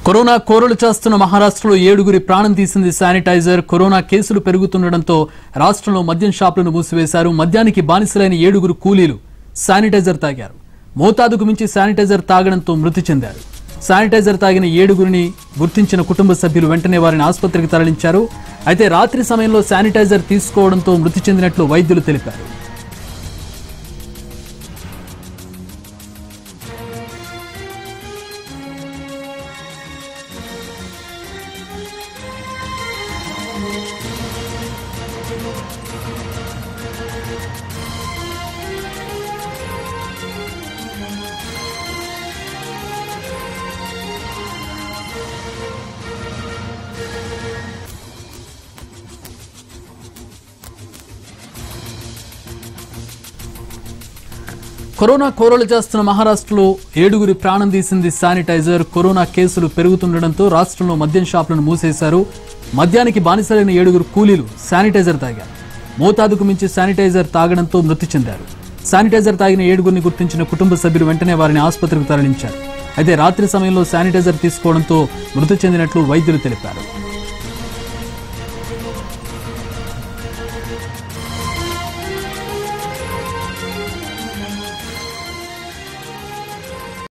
corona కోరలు చేస్తున్న మహారాష్ట్రలో ఏడుగురి ప్రాణం తీసింది శానిటైజర్ కరోనా కేసులు పెరుగుతుండటంతో రాష్ట్రంలో మద్యం షాపులను మూసివేశారు మద్యానికి బానిసలైన ఏడుగురు కూలీలు శానిటైజర్ తాగారు మోతాదుకు మించి శానిటైజర్ తాగడంతో మృతి చెందారు శానిటైజర్ తాగిన ఏడుగురిని గుర్తించిన కుటుంబ సభ్యులు వెంటనే వారిని ఆసుపత్రికి తరలించారు అయితే రాత్రి సమయంలో శానిటైజర్ తీసుకోవడంతో మృతి చెందినట్లు వైద్యులు తెలిపారు కరోనా కోరలు చేస్తున్న మహారాష్ట్రలో ఏడుగురి ప్రాణం తీసింది శానిటైజర్ కరోనా కేసులు పెరుగుతుండటంతో రాష్ట్రంలో మద్యం షాపులను మూసేశారు మద్యానికి బానిసలైన ఏడుగురు కూలీలు శానిటైజర్ తాగారు మోతాదుకు మించి శానిటైజర్ తాగడంతో మృతి చెందారు శానిటైజర్ తాగిన ఏడుగురిని గుర్తించిన కుటుంబ సభ్యులు వెంటనే వారిని ఆసుపత్రికి తరలించారు అయితే రాత్రి సమయంలో శానిటైజర్ తీసుకోవడంతో మృతి చెందినట్లు వైద్యులు తెలిపారు